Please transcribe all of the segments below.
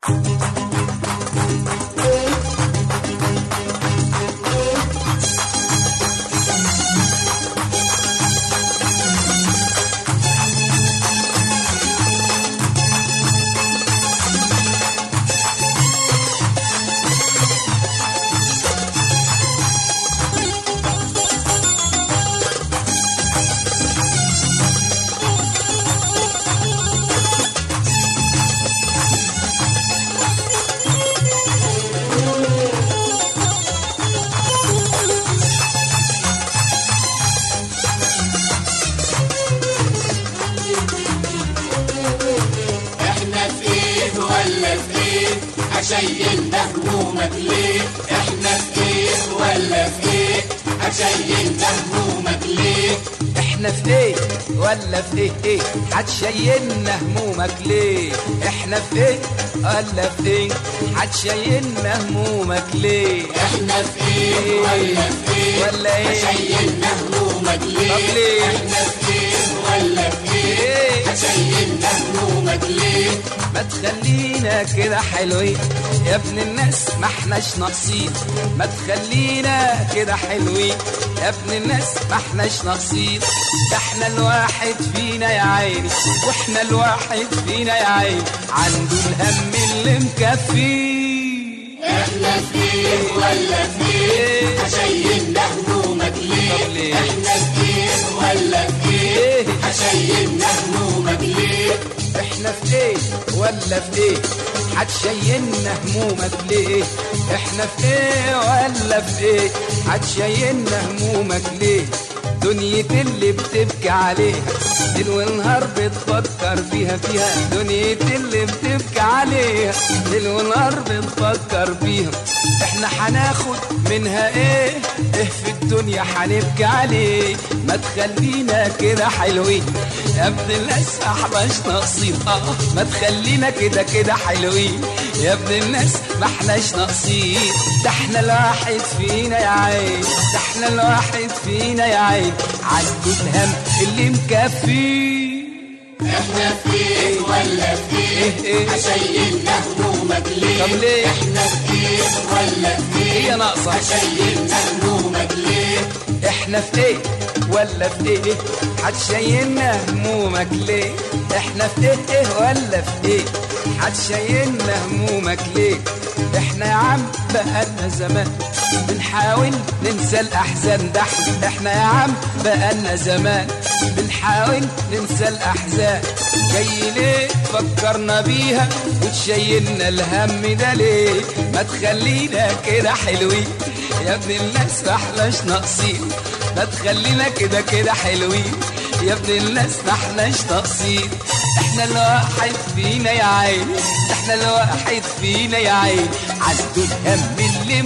احنا في ايه ولا في ايه عشان همومك ليه احنا في ايه ولا في ايه عشان همومك ليه احنا في ايه ولا في ايه ايه هتشيلنا همومك ليه احنا في ايه ولا في ايه هتشيلنا همومك ليه احنا في ايه ولا في ايه ولا ايه عشان همومك ليه طب ليه؟ احنا في ايه ولا في ايه ايه عشان همومك ليه ما تخلينا كده حلوين يا ابن الناس ما احناش ناقصين ما تخلينا كده حلوين يا ابن الناس ما احناش ناقصين ده احنا الواحد فينا يا عيني واحنا الواحد فينا يا عيني عنده الهم اللي مكفيه احنا في ايه ولا في ايه ايه عشان همومك طب ليه ليه؟ احنا في ايه ولا في ايه ايه عشان همومك ليه احنا في ايه ولا في ايه هتشيلنا همومك ليه احنا في ايه ولا في ايه هتشيلنا همومك ليه دنيا اللي بتبكي عليها ليل ونهار بتفكر فيها فيها دنيا اللي بتبكي عليها ليل ونهار بتفكر فيها احنا هناخد منها ايه ايه في الدنيا هنبكي عليه ما تخلينا كده حلوين يا ابن الناس احناش ناقصين اه ما تخلينا كده كده حلوين يا ابن الناس ما احناش ناقصين ده احنا الواحد فينا يا عين ده احنا الواحد فينا يا عين عنده الهم اللي مكفيه احنا في ايه ولا في ايه ايه ايه عشان همومك ليه طب ليه؟ احنا في ايه ولا في ايه هي ناقصة عشان همومك ليه احنا في ايه ولا في ايه هتشيلنا همومك ليه احنا في ايه ايه ولا في ايه هتشيلنا همومك ليه احنا يا عم بقالنا زمان بنحاول ننسى الاحزان ده احنا يا عم بقالنا زمان بنحاول ننسى الاحزان جاي ليه فكرنا بيها وتشيلنا الهم ده ليه ما تخلينا كده حلوين يا ابن الناس ما احناش ناقصين ما تخلينا كده كده حلوين يا ابن الناس ما احناش ناقصين احنا الواحد فينا يا عين احنا الواحد فينا يا عين عنده الهم اللي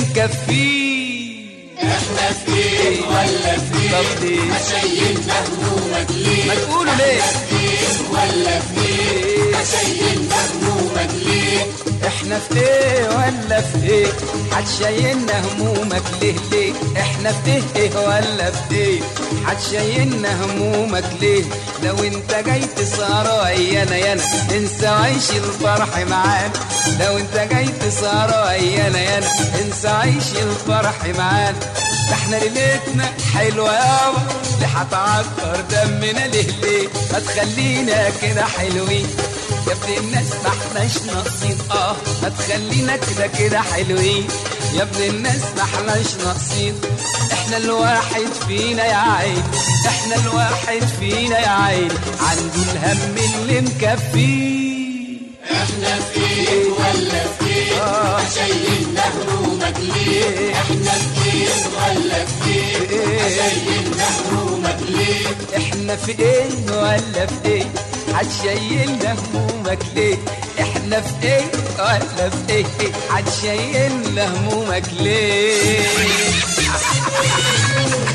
مكفيه احنا في ايه ولا في طب ايه ليه؟ عشان همومك ليه ما تقولوا ليه في ايه ولا في ايه عشان همومك ليه احنا في ايه ولا في ايه هتشيلنا همومك ليه ليه احنا في ايه ولا في ايه هتشيلنا همومك ليه لو انت جاي تسهر ويانا يانا انسى عيش الفرح معانا لو انت جاي تسهر ويانا يانا انسى عيش الفرح معانا ده احنا ليلتنا حلوة يابا اللي هتعكر دمنا ليه ليه ما تخلينا كده حلوين يا ابن الناس ما احناش ناقصين اه ما تخلينا كده كده حلوين يا ابن الناس ما احناش ناقصين احنا الواحد فينا يا عين احنا الواحد فينا يا عين عنده الهم اللي مكفيه احنا في ايه ولا في ايه عشان همومك ليه احنا في ايه ولا في ايه عشان همومك ليه احنا في ايه ولا في ايه هتشيلنا همومك ليه احنا في ايه ولا في ايه هتشيلنا همومك ليه